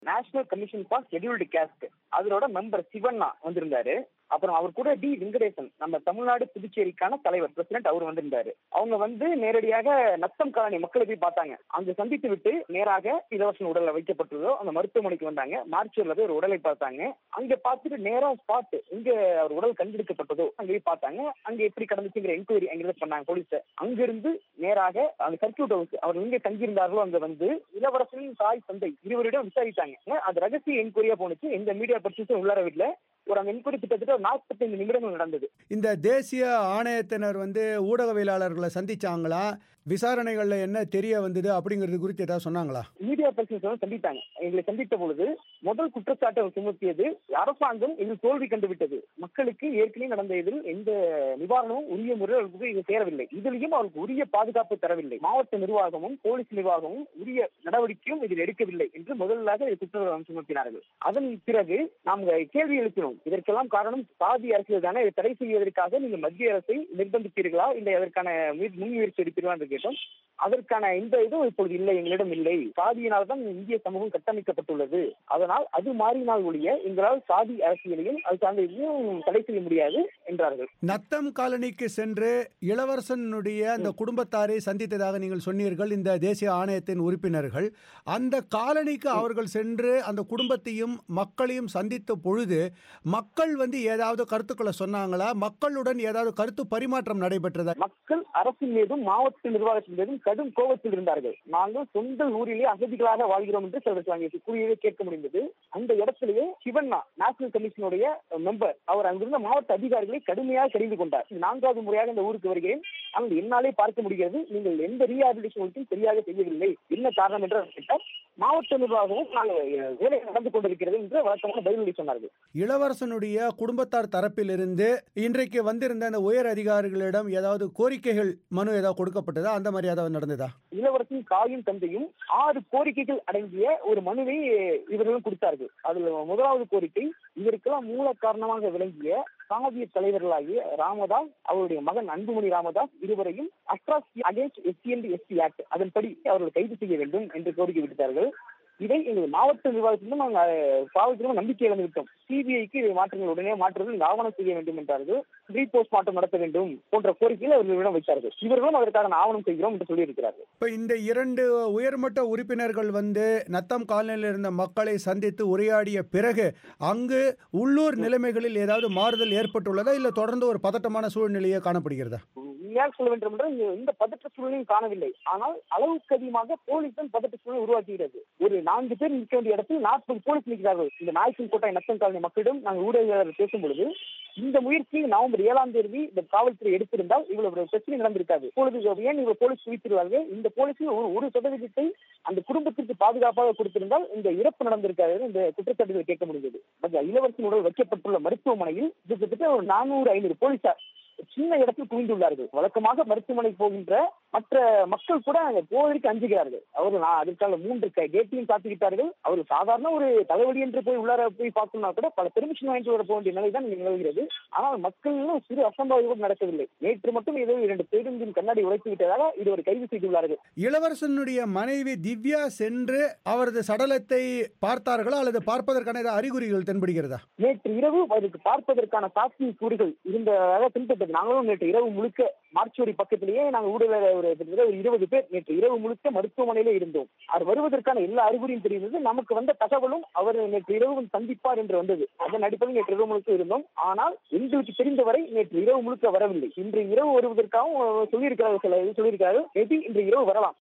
national commission for scheduled caste அதனோட member Sivanna வந்திருந்தாரு அப்புறம் அவர் கூட டி வெங்கடேசன் நம்ம தமிழ்நாடு புதுச்சேரிக்கான தலைவர் பிரசிடென்ட் அவர் வந்திருந்தாரு அவங்க வந்து நேரடியாக நத்தம் காலனி மக்களை போய் பார்த்தாங்க அங்கு சந்தித்து விட்டு நேராக இலவசன் உடல்ல வைக்கப்பட்டுள்ளதோ அந்த மருத்துவமனைக்கு வந்தாங்க மார்ச்சூர்ல போய் ஒரு உடலை பார்த்தாங்க அங்க பார்த்துட்டு நேரா ஸ்பாட் எங்க அவர் உடல் கண்டெடுக்கப்பட்டதோ அங்க போய் பார்த்தாங்க அங்க எப்படி கடந்துச்சுங்கிற என்கொயரி அங்கிருந்து பண்ணாங்க போலீஸ் அங்கிருந்து நேராக அந்த சர்க்கியூட் ஹவுஸ் அவர் எங்க தங்கியிருந்தார்களோ அங்க வந்து இளவரசனின் தாய் தந்தை இருவரிடம் விசாரித்தாங்க அது ரகசிய என்கொயரியா போனுச்சு எந்த மீடியா பர்சன்ஸும் உள்ளார விடல ஒரு அந்த என்கொயரி கிட்டத்தட்ட ஒரு நாற்பத்தைந்து நிமிடங்கள் நடந்தது இந்த தேசிய ஆணையத்தினர் வந்து ஊடகவியலாளர்களை சந்திச்சாங்களா விசாரணைகள்ல என்ன தெரிய வந்தது அப்படிங்கிறது குறித்து ஏதாவது சொன்னாங்களா மீடியா பர்சன்ஸ் வந்து சந்தித்தாங்க எங்களை சந்தித்த பொழுது முதல் குற்றச்சாட்டை அவர் சுமத்தியது அரசாங்கம் இதில் தோல்வி கண்டுவிட்டது மக்களுக்கு ஏற்கனவே நடந்த இதில் எந்த நிவாரணமும் உரிய முறையில் அவர்களுக்கு இது சேரவில்லை இதிலையும் அவருக்கு உரிய பாதுகாப்பு தரவில்லை மாவட்ட நிர்வாகமும் போலீஸ் நிர்வாகமும் உரிய நடவடிக்கையும் இதில் எடுக்கவில்லை என்று முதலாக இது குற்றம் சுமத்தினார்கள் அதன் பிறகு நாம் கேள்வி எழுப்பினோம் இதற்கெல்லாம் காரணம் சாதி அரசியல் தானே இதை தடை செய்வதற்காக நீங்கள் மத்திய அரசை நிர்பந்திப்பீர்களா இல்லை அதற்கான முய- முன்முயற்சி எடுப்பீர்களா என்று கேட்டோம் அதற்கான இந்த இதுவும் இப்பொழுது இல்லை எங்களிடம் இல்லை சாதியினால் தான் இந்திய சமூகம் கட்டமைக்கப்பட்டுள்ளது அதனால் அது மாறினால் ஒழிய எங்களால் சாதி அரசியலையும் அது சார்ந்த இதையும் தடை செய்ய முடியாது என்றார்கள் நத்தம் காலனிக்கு சென்று இளவரசனுடைய அந்த குடும்பத்தாரை சந்தித்ததாக நீங்கள் சொன்னீர்கள் இந்த தேசிய ஆணையத்தின் உறுப்பினர்கள் அந்த காலனிக்கு அவர்கள் சென்று அந்த குடும்பத்தையும் மக்களையும் சந்தித்த பொழுது மக்கள் வந்து ஏதாவது கருத்துக்களை சொன்னாங்களா மக்களுடன் ஏதாவது கருத்து பரிமாற்றம் நடைபெற்றதா மக்கள் அரசின் மீதும் மாவட்ட நிர்வாகத்தின் மீதும் கடும் கோபத்தில் இருந்தார்கள் நாங்கள் சொந்த ஊரிலே அகதிகளாக வாழ்கிறோம் என்று சிலருக்கு அங்கே கூறியதை கேட்க முடிந்தது அந்த இடத்திலேயே சிவண்ணா நேஷனல் கமிஷனுடைய மெம்பர் அவர் அங்கிருந்த மாவட்ட அதிகாரிகளை கடுமையாக கடிந்து கொண்டார் இது நான்காவது முறையாக இந்த ஊருக்கு வருகிறேன் ஆனால் என்னாலே பார்க்க முடிகிறது நீங்கள் எந்த ரீஹாபிலிட்டேஷன் சரியாக செய்யவில்லை என்ன காரணம் என்று அவர் கேட்டார் மாவட்ட நிர்வாகமும் நாங்கள் வேலை நடந்து கொண்டிருக்கிறது என்று வழக்கமான பதிலடி சொன்னார்கள் இளவரசனுடைய குடும்பத்தார் தரப்பிலிருந்து இன்றைக்கு வந்திருந்த அந்த உயர் அதிகாரிகளிடம் ஏதாவது கோரிக்கைகள் மனு ஏதாவது கொடுக்கப்பட்டதா அந்த மாதிரி ஏதாவது நடந்ததா இளவரசின் தாயும் தந்தையும் ஆறு கோரிக்கைகள் அடங்கிய ஒரு மனுவை இவர்களும் கொடுத்தார்கள் அதுல முதலாவது கோரிக்கை இதற்கெல்லாம் மூல காரணமாக விளங்கிய சாதிய தலைவர்களாகிய ராமதாஸ் அவருடைய மகன் அன்புமணி ராமதாஸ் இருவரையும் atrocity against SC and ST act அதன்படி அவர்கள் கைது செய்ய வேண்டும் என்று கோரிக்கை விடுத்தார்கள் இதை எங்கள் மாவட்ட நிர்வாகத்திலும் நாங்கள் காவல்துறையும் நம்பிக்கை இழந்து விட்டோம் சிபிஐக்கு இதை மாற்றுங்கள் உடனே மாற்றுங்கள் இந்த ஆவணம் செய்ய வேண்டும் என்றார்கள் ரீபோஸ்ட் மாற்றம் நடத்த வேண்டும் போன்ற கோரிக்கைகளை அவர்களிடம் வைத்தார்கள் இவர்களும் அதற்கான ஆவணம் செய்கிறோம் என்று சொல்லியிருக்கிறார்கள் இப்போ இந்த இரண்டு உயர்மட்ட உறுப்பினர்கள் வந்து நத்தம் காலனியில் இருந்த மக்களை சந்தித்து உரையாடிய பிறகு அங்கு உள்ளூர் நிலைமைகளில் ஏதாவது மாறுதல் ஏற்பட்டுள்ளதா இல்லை தொடர்ந்து ஒரு பதட்டமான சூழ்நிலையே காணப்படுகிறதா உண்மையாக சொல்ல வேண்டும் என்றால் இங்க எந்த பதற்ற சூழலையும் காணவில்லை ஆனால் அளவுக்கு அதிகமாக போலீஸ் தான் பதற்ற சூழலை உருவாக்குகிறது ஒரு நான்கு பேர் நிற்க வேண்டிய இடத்தில் நாற்பது போலீஸ் நிற்கிறார்கள் இந்த நாய்க்கன் கோட்டை நத்தம் காலனி மக்களிடம் நாங்கள் ஊடகங்கள் பேசும் பொழுது இந்த முயற்சியை நவம்பர் ஏழாம் தேதி இந்த காவல்துறை எடுத்திருந்தால் இவ்வளவு பிரச்சனை நடந்திருக்காது இப்பொழுது ஏன் இவ்வளவு போலீஸ் குவித்திருவார்கள் இந்த போலீஸில் ஒரு ஒரு சதவீதத்தை அந்த குடும்பத்திற்கு பாதுகாப்பாக கொடுத்திருந்தால் இந்த இறப்பு நடந்திருக்காது இந்த குற்றச்சாட்டுகளை கேட்க முடிந்தது பட் இளவரசன் உடல் வைக்கப்பட்டுள்ள மருத்துவமனையில் கிட்டத்தட்ட ஒரு நானூறு ஐநூறு போலீசார் சின்ன இடத்தில் குவிந்துள்ளார்கள் வழக்கமாக மருத்துவமனைக்கு போகின்ற மற்ற மக்கள் கூட அங்க போவதற்கு அஞ்சுகிறார்கள் அவர்கள் நான் அதற்காக மூன்று கேட்டையும் காத்துக்கிட்டார்கள் அவர் சாதாரண ஒரு தலைவலி என்று போய் உள்ளார போய் பார்க்கணும்னா கூட பல பெர்மிஷன் வாங்கிட்டு வர போக வேண்டிய நிலை தான் நிலவுகிறது ஆனால் மக்கள் சிறு அசம்பாவிதம் கூட நடக்கவில்லை நேற்று மட்டும் ஏதோ இரண்டு பேருந்தின் கண்ணாடி உடைத்து விட்டதாக இதுவரை கைது செய்துள்ளார்கள் இளவரசனுடைய மனைவி திவ்யா சென்று அவரது சடலத்தை பார்த்தார்களா அல்லது பார்ப்பதற்கான ஏதாவது அறிகுறிகள் தென்படுகிறதா நேற்று இரவு அதுக்கு பார்ப்பதற்கான சாட்சி கூறுகள் இருந்ததாக தென்பட்டது நாங்களும் நேற்று இரவு முழுக்க மார்ச்சுவரி பக்கத்திலேயே நாங்கள் ஊடக ஒரு கிட்டத்தட்ட ஒரு இருபது பேர் நேற்று இரவு முழுக்க மருத்துவமனையிலே இருந்தோம் அவர் வருவதற்கான எல்லா அறிகுறியும் தெரிந்தது நமக்கு வந்த தகவலும் அவர் நேற்று இரவு சந்திப்பார் என்று வந்தது அதன் அடிப்படையில் நேற்று இரவு முழுக்க இருந்தோம் ஆனால் எங்களுக்கு தெரிந்தவரை நேற்று இரவு முழுக்க வரவில்லை இன்று இரவு வருவதற்காகவும் சொல்லியிருக்கிறார்கள் சில இது சொல்லியிருக்கிறார்கள் மேபி இன்று இரவு வரலாம்